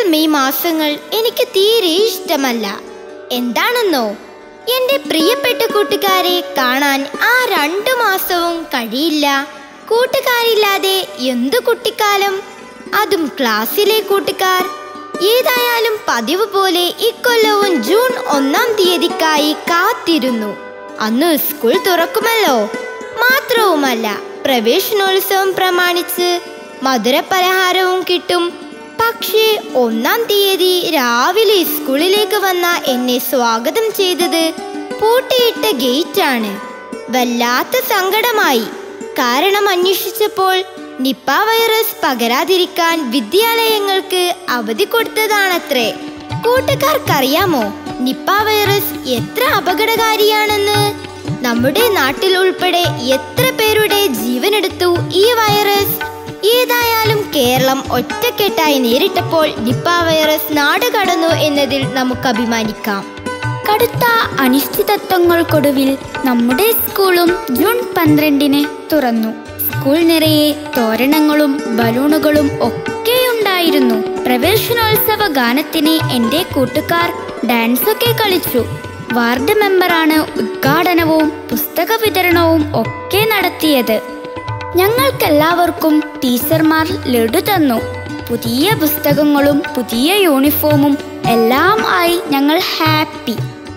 May മാസങ്ങൾ എനിക്ക് തീരെ ഇഷ്ടമല്ല എന്താണെന്നോ എന്റെ പ്രിയപ്പെട്ട കൂട്ടുകാരെ കാണാൻ ആ രണ്ടു മാസവും കഴിയില്ല കൂട്ടുകാരില്ലാതെ എന്തു കുട്ടിക്കാലം അതും ക്ലാസ്സിലെ കൂട്ടുകാർ ഏതായാലും പതിവ് പോലെ ഇക്കൊല്ലവും ജൂൺ ഒന്നാം തീയതിക്കായി കാത്തിരുന്നു അന്ന് സ്കൂൾ തുറക്കുമല്ലോ മാത്രവുമല്ല പ്രവേശനോത്സവം പ്രമാണിച്ച് മധുരപലഹാരവും കിട്ടും പക്ഷേ ഒന്നാം തീയതി രാവിലെ സ്കൂളിലേക്ക് വന്ന എന്നെ സ്വാഗതം ചെയ്തത് പൂട്ടിയിട്ട ഗേറ്റാണ് വല്ലാത്ത സങ്കടമായി കാരണം അന്വേഷിച്ചപ്പോൾ നിപ്പ വൈറസ് പകരാതിരിക്കാൻ വിദ്യാലയങ്ങൾക്ക് അവധി കൊടുത്തതാണത്രേ കൂട്ടുകാർക്കറിയാമോ നിപ്പ വൈറസ് എത്ര അപകടകാരിയാണെന്ന് നമ്മുടെ നാട്ടിൽ ഉൾപ്പെടെ എത്ര പേരുടെ ജീവനെടുത്തു ഈ വൈറസ് ഏതായാലും കേരളം ഒറ്റക്കെട്ടായി നേരിട്ടപ്പോൾ നിപ്പ വൈറസ് നാട് കടന്നു എന്നതിൽ നമുക്ക് അഭിമാനിക്കാം കടുത്ത അനിശ്ചിതത്വങ്ങൾക്കൊടുവിൽ നമ്മുടെ സ്കൂളും ജൂൺ പന്ത്രണ്ടിന് തുറന്നു സ്കൂൾ നിറയെ തോരണങ്ങളും ബലൂണുകളും ഒക്കെയുണ്ടായിരുന്നു പ്രവേശനോത്സവ ഗാനത്തിന് എൻ്റെ കൂട്ടുകാർ ഡാൻസൊക്കെ കളിച്ചു വാർഡ് മെമ്പറാണ് ഉദ്ഘാടനവും പുസ്തക വിതരണവും ഒക്കെ നടത്തിയത് ഞങ്ങൾക്കെല്ലാവർക്കും ടീച്ചർമാർ ലഡു തന്നു പുതിയ പുസ്തകങ്ങളും പുതിയ യൂണിഫോമും എല്ലാം ആയി ഞങ്ങൾ ഹാപ്പി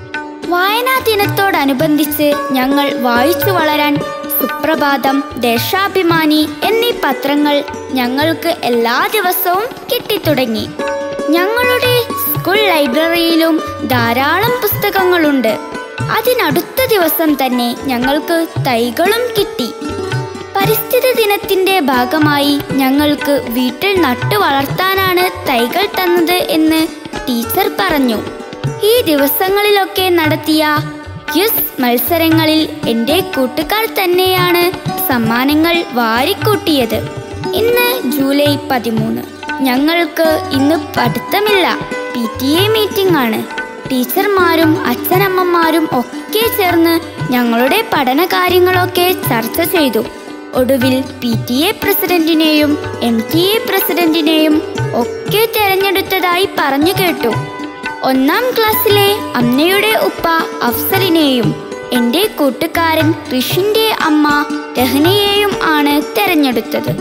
വായനാ ദിനത്തോടനുബന്ധിച്ച് ഞങ്ങൾ വായിച്ചു വളരാൻ സുപ്രഭാതം ദേശാഭിമാനി എന്നീ പത്രങ്ങൾ ഞങ്ങൾക്ക് എല്ലാ ദിവസവും കിട്ടിത്തുടങ്ങി ഞങ്ങളുടെ സ്കൂൾ ലൈബ്രറിയിലും ധാരാളം പുസ്തകങ്ങളുണ്ട് അതിനടുത്ത ദിവസം തന്നെ ഞങ്ങൾക്ക് തൈകളും കിട്ടി പരിസ്ഥിതി ദിനത്തിന്റെ ഭാഗമായി ഞങ്ങൾക്ക് വീട്ടിൽ നട്ടു വളർത്താനാണ് തൈകൾ തന്നത് എന്ന് ടീച്ചർ പറഞ്ഞു ഈ ദിവസങ്ങളിലൊക്കെ നടത്തിയ ക്വിസ് മത്സരങ്ങളിൽ എൻ്റെ കൂട്ടുകാർ തന്നെയാണ് സമ്മാനങ്ങൾ വാരിക്കൂട്ടിയത് ഇന്ന് ജൂലൈ പതിമൂന്ന് ഞങ്ങൾക്ക് ഇന്ന് പഠിത്തമില്ല പി ടി എ മീറ്റിംഗ് ആണ് ടീച്ചർമാരും അച്ഛനമ്മമാരും ഒക്കെ ചേർന്ന് ഞങ്ങളുടെ പഠന കാര്യങ്ങളൊക്കെ ചർച്ച ചെയ്തു ഒടുവിൽ പി ടി എ പ്രസിഡന്റിനെയും എം ടി എ പ്രസിഡന്റിനെയും ഒക്കെ തെരഞ്ഞെടുത്തതായി പറഞ്ഞു കേട്ടു ഒന്നാം ക്ലാസ്സിലെ അമ്മയുടെ ഉപ്പ അഫ്സലിനെയും എൻ്റെ കൂട്ടുകാരൻ ഋഷിന്റെ അമ്മ രഹനയെയും ആണ് തെരഞ്ഞെടുത്തത്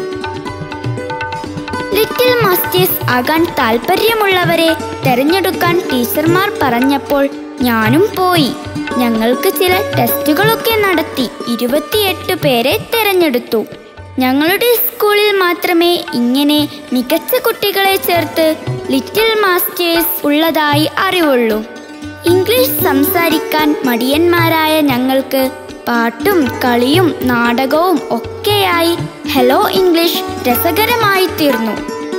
ലിറ്റിൽ മാസ്റ്റേഴ്സ് ആകാൻ താല്പര്യമുള്ളവരെ തെരഞ്ഞെടുക്കാൻ ടീച്ചർമാർ പറഞ്ഞപ്പോൾ ഞാനും പോയി ഞങ്ങൾക്ക് ചില ടെസ്റ്റുകളൊക്കെ നടത്തി ഇരുപത്തിയെട്ട് പേരെ തെരഞ്ഞെടുത്തു ഞങ്ങളുടെ സ്കൂളിൽ മാത്രമേ ഇങ്ങനെ മികച്ച കുട്ടികളെ ചേർത്ത് ലിറ്റിൽ മാസ്റ്റേഴ്സ് ഉള്ളതായി അറിവുള്ളൂ ഇംഗ്ലീഷ് സംസാരിക്കാൻ മടിയന്മാരായ ഞങ്ങൾക്ക് പാട്ടും കളിയും നാടകവും ഒക്കെയായി ഹലോ ഇംഗ്ലീഷ് രസകരമായി തീർന്നു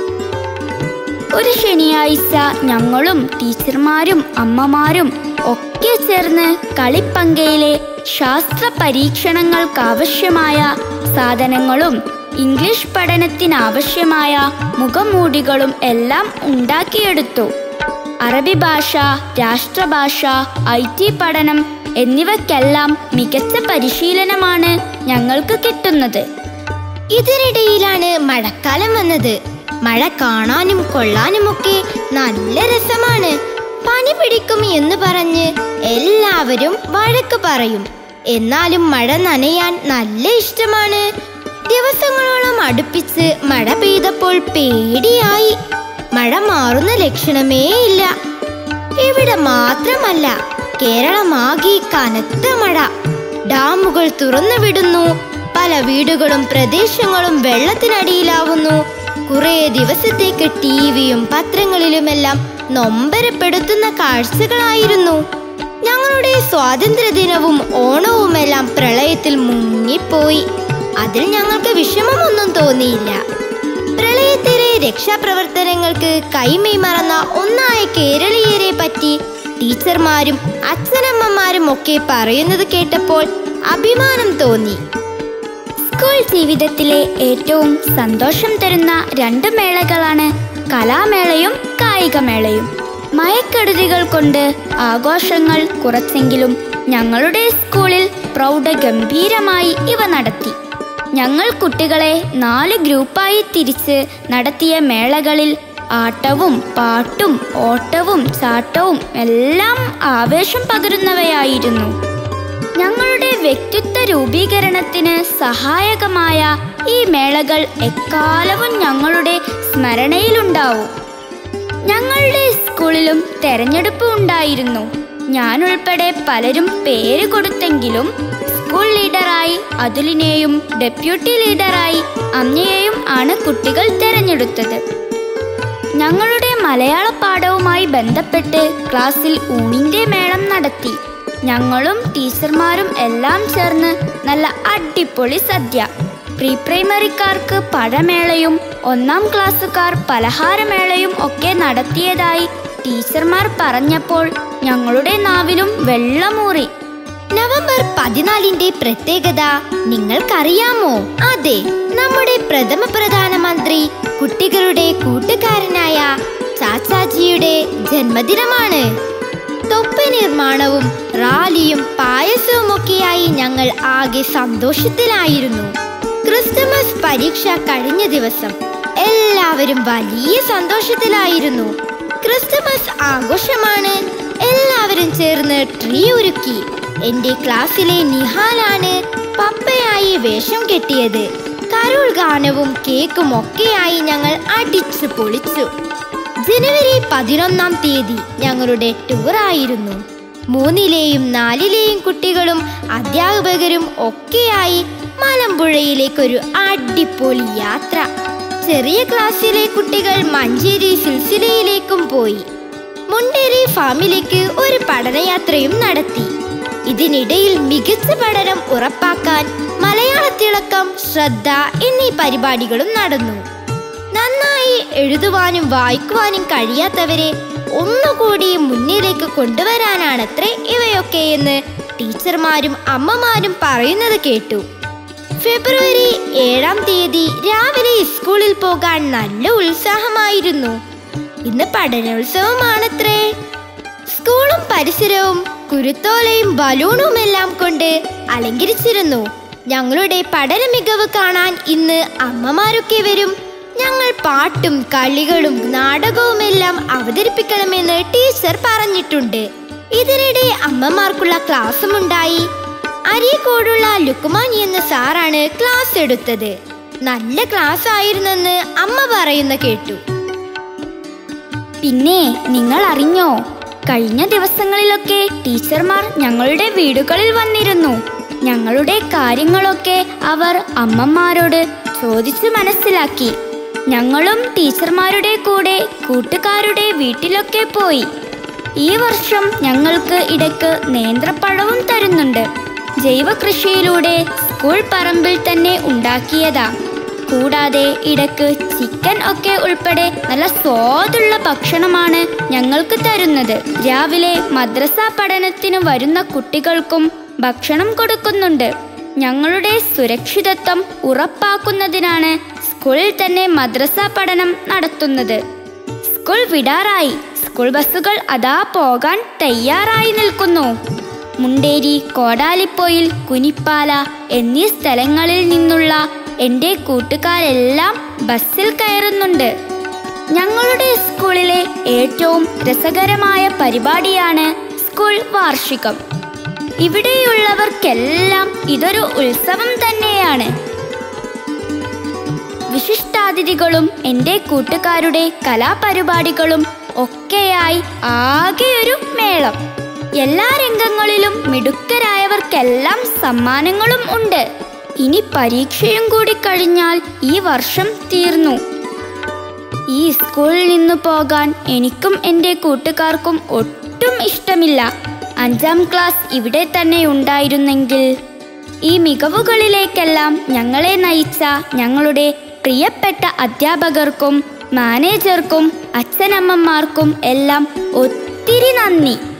ഒരു ശനിയാഴ്ച ഞങ്ങളും ടീച്ചർമാരും അമ്മമാരും ഒക്കെ ചേർന്ന് കളിപ്പങ്കയിലെ ശാസ്ത്ര പരീക്ഷണങ്ങൾക്കാവശ്യമായ സാധനങ്ങളും ഇംഗ്ലീഷ് പഠനത്തിനാവശ്യമായ മുഖമൂടികളും എല്ലാം ഉണ്ടാക്കിയെടുത്തു അറബി ഭാഷ രാഷ്ട്രഭാഷ ഐ ടി പഠനം എന്നിവയ്ക്കെല്ലാം മികച്ച പരിശീലനമാണ് ഞങ്ങൾക്ക് കിട്ടുന്നത് ഇതിനിടയിലാണ് മഴക്കാലം വന്നത് മഴ കാണാനും കൊള്ളാനുമൊക്കെ നല്ല രസമാണ് പനി പിടിക്കും എന്ന് പറഞ്ഞ് എല്ലാവരും വഴക്ക് പറയും എന്നാലും മഴ നനയാൻ നല്ല ഇഷ്ടമാണ് ദിവസങ്ങളോളം അടുപ്പിച്ച് മഴ പെയ്തപ്പോൾ പേടിയായി മഴ മാറുന്ന ലക്ഷണമേ ഇല്ല ഇവിടെ മാത്രമല്ല കേരളമാകെ കനത്ത മഴ ഡാമുകൾ തുറന്നു വിടുന്നു പല വീടുകളും പ്രദേശങ്ങളും വെള്ളത്തിനടിയിലാവുന്നു കുറെ ദിവസത്തേക്ക് ടിവിയും പത്രങ്ങളിലുമെല്ലാം നൊമ്പരപ്പെടുത്തുന്ന കാഴ്ചകളായിരുന്നു ഞങ്ങളുടെ സ്വാതന്ത്ര്യദിനവും ഓണവുമെല്ലാം പ്രളയത്തിൽ മുങ്ങിപ്പോയി അതിൽ ഞങ്ങൾക്ക് വിഷമമൊന്നും തോന്നിയില്ല പ്രളയത്തിലെ രക്ഷാപ്രവർത്തനങ്ങൾക്ക് കൈമൈ മറന്ന ഒന്നായ കേരളീയരെ പറ്റി ടീച്ചർമാരും അച്ഛനമ്മമാരും ഒക്കെ പറയുന്നത് കേട്ടപ്പോൾ അഭിമാനം തോന്നി സ്കൂൾ ജീവിതത്തിലെ ഏറ്റവും സന്തോഷം തരുന്ന രണ്ട് മേളകളാണ് കലാമേളയും കായികമേളയും മയക്കെടുതികൾ കൊണ്ട് ആഘോഷങ്ങൾ കുറച്ചെങ്കിലും ഞങ്ങളുടെ സ്കൂളിൽ പ്രൗഢഗംഭീരമായി ഇവ നടത്തി ഞങ്ങൾ കുട്ടികളെ നാല് ഗ്രൂപ്പായി തിരിച്ച് നടത്തിയ മേളകളിൽ ആട്ടവും പാട്ടും ഓട്ടവും ചാട്ടവും എല്ലാം ആവേശം പകരുന്നവയായിരുന്നു ഞങ്ങളുടെ വ്യക്തിത്വ രൂപീകരണത്തിന് സഹായകമായ ഈ മേളകൾ എക്കാലവും ഞങ്ങളുടെ സ്മരണയിലുണ്ടാവും ഞങ്ങളുടെ സ്കൂളിലും തെരഞ്ഞെടുപ്പ് ഉണ്ടായിരുന്നു ഞാൻ ഉൾപ്പെടെ പലരും പേര് കൊടുത്തെങ്കിലും സ്കൂൾ ലീഡറായി അതുലിനെയും ഡെപ്യൂട്ടി ലീഡറായി അമ്മയെയും ആണ് കുട്ടികൾ തെരഞ്ഞെടുത്തത് ഞങ്ങളുടെ മലയാള പാഠവുമായി ബന്ധപ്പെട്ട് ക്ലാസ്സിൽ ഊണിന്റെ മേളം നടത്തി ഞങ്ങളും ടീച്ചർമാരും എല്ലാം ചേർന്ന് നല്ല അടിപൊളി സദ്യ പ്രീ പ്രൈമറിക്കാർക്ക് പഴമേളയും ഒന്നാം ക്ലാസ്സുകാർ പലഹാരമേളയും ഒക്കെ നടത്തിയതായി ടീച്ചർമാർ പറഞ്ഞപ്പോൾ ഞങ്ങളുടെ നാവിലും വെള്ളമൂറി നവംബർ പതിനാലിന്റെ പ്രത്യേകത നിങ്ങൾക്കറിയാമോ അതെ നമ്മുടെ പ്രഥമ പ്രധാനമന്ത്രി കുട്ടികളുടെ കൂട്ടുകാരനായ ചാച്ചാജിയുടെ ജന്മദിനമാണ് തൊപ്പി നിർമ്മാണവും റാലിയും പായസവും ഒക്കെയായി ഞങ്ങൾ ആകെ സന്തോഷത്തിലായിരുന്നു ക്രിസ്തുമസ് പരീക്ഷ കഴിഞ്ഞ ദിവസം എല്ലാവരും വലിയ സന്തോഷത്തിലായിരുന്നു ക്രിസ്തുമസ് ആഘോഷമാണ് എല്ലാവരും ചേർന്ന് ട്രീ ഒരുക്കി എന്റെ ക്ലാസ്സിലെ നിഹാലാണ് പപ്പയായി വേഷം കെട്ടിയത് കരോൾ ഗാനവും കേക്കും ഒക്കെയായി ഞങ്ങൾ അടിച്ചു പൊളിച്ചു ജനുവരി പതിനൊന്നാം തീയതി ഞങ്ങളുടെ ടൂർ ആയിരുന്നു മൂന്നിലെയും നാലിലെയും കുട്ടികളും അധ്യാപകരും ഒക്കെയായി മലമ്പുഴയിലേക്കൊരു അടിപൊളി യാത്ര ചെറിയ ക്ലാസ്സിലെ കുട്ടികൾ മഞ്ചേരി സിൽസിലയിലേക്കും പോയി മുണ്ടേരി ഫാമിലേക്ക് ഒരു പഠനയാത്രയും നടത്തി ഇതിനിടയിൽ മികച്ച പഠനം ഉറപ്പാക്കാൻ മലയാള തിളക്കം ശ്രദ്ധ എന്നീ പരിപാടികളും നടന്നു നന്നായി എഴുതുവാനും വായിക്കുവാനും കഴിയാത്തവരെ ഒന്നുകൂടി മുന്നിലേക്ക് കൊണ്ടുവരാനാണത്രേ ഇവയൊക്കെ എന്ന് ടീച്ചർമാരും അമ്മമാരും പറയുന്നത് കേട്ടു ഫെബ്രുവരി ഏഴാം തീയതി രാവിലെ സ്കൂളിൽ പോകാൻ നല്ല ഉത്സാഹമായിരുന്നു ഇന്ന് പഠനോത്സവമാണത്രേ സ്കൂളും പരിസരവും കുരുത്തോലയും ബലൂണും എല്ലാം കൊണ്ട് അലങ്കരിച്ചിരുന്നു ഞങ്ങളുടെ പഠന മികവ് കാണാൻ ഇന്ന് അമ്മമാരൊക്കെ വരും ഞങ്ങൾ പാട്ടും കളികളും നാടകവുമെല്ലാം അവതരിപ്പിക്കണമെന്ന് ടീച്ചർ പറഞ്ഞിട്ടുണ്ട് ഇതിനിടെ അമ്മമാർക്കുള്ള ക്ലാസ്സും ഉണ്ടായി അരീക്കോടുള്ള ലുക്കുമാനി എന്ന സാറാണ് ക്ലാസ് എടുത്തത് നല്ല ക്ലാസ് ആയിരുന്നെന്ന് അമ്മ പറയുന്ന കേട്ടു പിന്നെ നിങ്ങൾ അറിഞ്ഞോ കഴിഞ്ഞ ദിവസങ്ങളിലൊക്കെ ടീച്ചർമാർ ഞങ്ങളുടെ വീടുകളിൽ വന്നിരുന്നു ഞങ്ങളുടെ കാര്യങ്ങളൊക്കെ അവർ അമ്മമാരോട് ചോദിച്ചു മനസ്സിലാക്കി ഞങ്ങളും ടീച്ചർമാരുടെ കൂടെ കൂട്ടുകാരുടെ വീട്ടിലൊക്കെ പോയി ഈ വർഷം ഞങ്ങൾക്ക് ഇടയ്ക്ക് നേന്ത്രപ്പഴവും തരുന്നുണ്ട് ജൈവ കൃഷിയിലൂടെ സ്കൂൾ പറമ്പിൽ തന്നെ ഉണ്ടാക്കിയതാ കൂടാതെ ഇടയ്ക്ക് ചിക്കൻ ഒക്കെ ഉൾപ്പെടെ നല്ല സ്വാദുള്ള ഭക്ഷണമാണ് ഞങ്ങൾക്ക് തരുന്നത് രാവിലെ മദ്രസ പഠനത്തിന് വരുന്ന കുട്ടികൾക്കും ഭക്ഷണം കൊടുക്കുന്നുണ്ട് ഞങ്ങളുടെ സുരക്ഷിതത്വം ഉറപ്പാക്കുന്നതിനാണ് സ്കൂളിൽ തന്നെ മദ്രസ പഠനം നടത്തുന്നത് സ്കൂൾ വിടാറായി സ്കൂൾ ബസ്സുകൾ അതാ പോകാൻ തയ്യാറായി നിൽക്കുന്നു മുണ്ടേരി കോടാലിപ്പൊയിൽ കുനിപ്പാല എന്നീ സ്ഥലങ്ങളിൽ നിന്നുള്ള എൻ്റെ കൂട്ടുകാരെല്ലാം ബസ്സിൽ കയറുന്നുണ്ട് ഞങ്ങളുടെ സ്കൂളിലെ ഏറ്റവും രസകരമായ പരിപാടിയാണ് സ്കൂൾ വാർഷികം ഇവിടെയുള്ളവർക്കെല്ലാം ഇതൊരു ഉത്സവം തന്നെയാണ് വിശിഷ്ടാതിഥികളും എൻ്റെ കൂട്ടുകാരുടെ കലാപരിപാടികളും ഒക്കെയായി ആകെ ഒരു മേളം എല്ലാ രംഗങ്ങളിലും മിടുക്കരായവർക്കെല്ലാം സമ്മാനങ്ങളും ഉണ്ട് ഇനി പരീക്ഷയും കൂടി കഴിഞ്ഞാൽ ഈ വർഷം തീർന്നു ഈ സ്കൂളിൽ നിന്ന് പോകാൻ എനിക്കും എൻ്റെ കൂട്ടുകാർക്കും ഒട്ടും ഇഷ്ടമില്ല അഞ്ചാം ക്ലാസ് ഇവിടെ തന്നെ ഉണ്ടായിരുന്നെങ്കിൽ ഈ മികവുകളിലേക്കെല്ലാം ഞങ്ങളെ നയിച്ച ഞങ്ങളുടെ പ്രിയപ്പെട്ട അധ്യാപകർക്കും മാനേജർക്കും അച്ഛനമ്മമാർക്കും എല്ലാം ഒത്തിരി നന്ദി